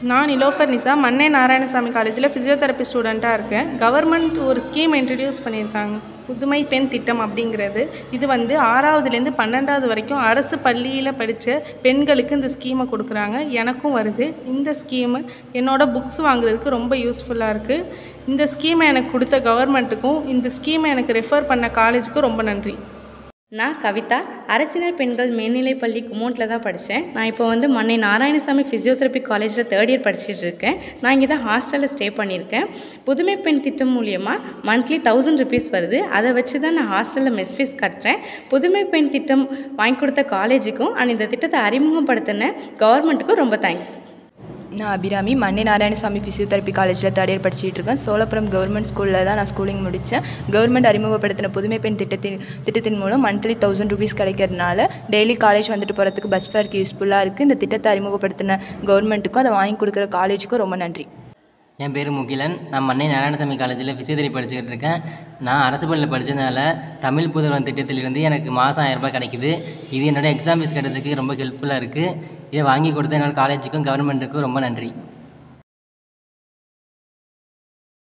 நான் நிலோஃபர் நிசா மன்னை நாராயணசாமி காலேஜில் ஃபிசியோதெரப்பி ஸ்டூடெண்ட்டாக இருக்கேன் கவர்மெண்ட் ஒரு ஸ்கீம் இன்ட்ரடியூஸ் பண்ணியிருக்காங்க புதுமை பெண் திட்டம் அப்படிங்கிறது இது வந்து ஆறாவதுலேருந்து பன்னெண்டாவது வரைக்கும் அரசு பள்ளியில் படித்த பெண்களுக்கு இந்த ஸ்கீமை கொடுக்குறாங்க எனக்கும் வருது இந்த ஸ்கீமு என்னோடய புக்ஸ் வாங்குறதுக்கு ரொம்ப யூஸ்ஃபுல்லாக இருக்குது இந்த ஸ்கீமை எனக்கு கொடுத்த கவர்மெண்ட்டுக்கும் இந்த ஸ்கீமை எனக்கு ரெஃபர் பண்ண காலேஜுக்கும் ரொம்ப நன்றி நான் கவிதா அரசினர் பெண்கள் மேல்நிலைப்பள்ளி குமோட்டில் தான் படித்தேன் நான் இப்போ வந்து மன்னை நாராயணசாமி ஃபிசியோதெரப்பி காலேஜில் தேர்ட் இயர் படிச்சுட்டு இருக்கேன் நான் இங்கே தான் ஹாஸ்டலில் ஸ்டே பண்ணியிருக்கேன் புதுமை பெண் திட்டம் மூலியமாக மந்த்லி தௌசண்ட் ருபீஸ் வருது அதை வச்சு தான் நான் ஹாஸ்டலில் மெஸ் ஃபீஸ் கட்டுறேன் புதுமை பெண் திட்டம் வாங்கி கொடுத்த காலேஜுக்கும் அண்ட் இந்த திட்டத்தை அறிமுகப்படுத்தின கவர்மெண்ட்டுக்கும் ரொம்ப தேங்க்ஸ் நான் அபிராமி மண்ணி நாராயணசாமி ஃபிசியோதெரப்பி காலேஜில் தேர்ட் இயர் படிச்சுட்டு இருக்கேன் சோழப்புரம் கவர்மெண்ட் ஸ்கூலில் தான் நான் ஸ்கூலிங் முடித்தேன் கவர்மெண்ட் அறிமுகப்படுத்தின புதுமை பெண் திட்டத்தின் திட்டத்தின் மூலம் மந்த்லி தௌசண்ட் ருபீஸ் கிடைக்கிறதுனால டெய்லி காலேஜ் வந்துட்டு போகிறதுக்கு பஸ் ஃபேருக்கு யூஸ்ஃபுல்லாக இருக்குது இந்த திட்டத்தை அறிமுகப்படுத்தின கவர்மெண்ட்டுக்கும் அதை வாங்கி கொடுக்குற காலேஜுக்கும் ரொம்ப நன்றி என் பேர் முகிலன் நான் மன்னை நாராயணசாமி காலேஜில் ஃபிசியோதெரப்பி படிச்சுக்கிட்டு இருக்கேன் நான் அரசு பள்ளியில் படித்ததுனால தமிழ் புதுவன் திட்டத்திலிருந்து எனக்கு மாதம் ஆயிரம் ரூபாய் கிடைக்குது இது என்னோட எக்ஸாம் ஃபீஸ் கட்டுறதுக்கு ரொம்ப ஹெல்ப்ஃபுல்லாக இருக்குது இதை வாங்கி கொடுத்த என்னோட காலேஜுக்கும் கவர்மெண்ட்டுக்கும் ரொம்ப நன்றி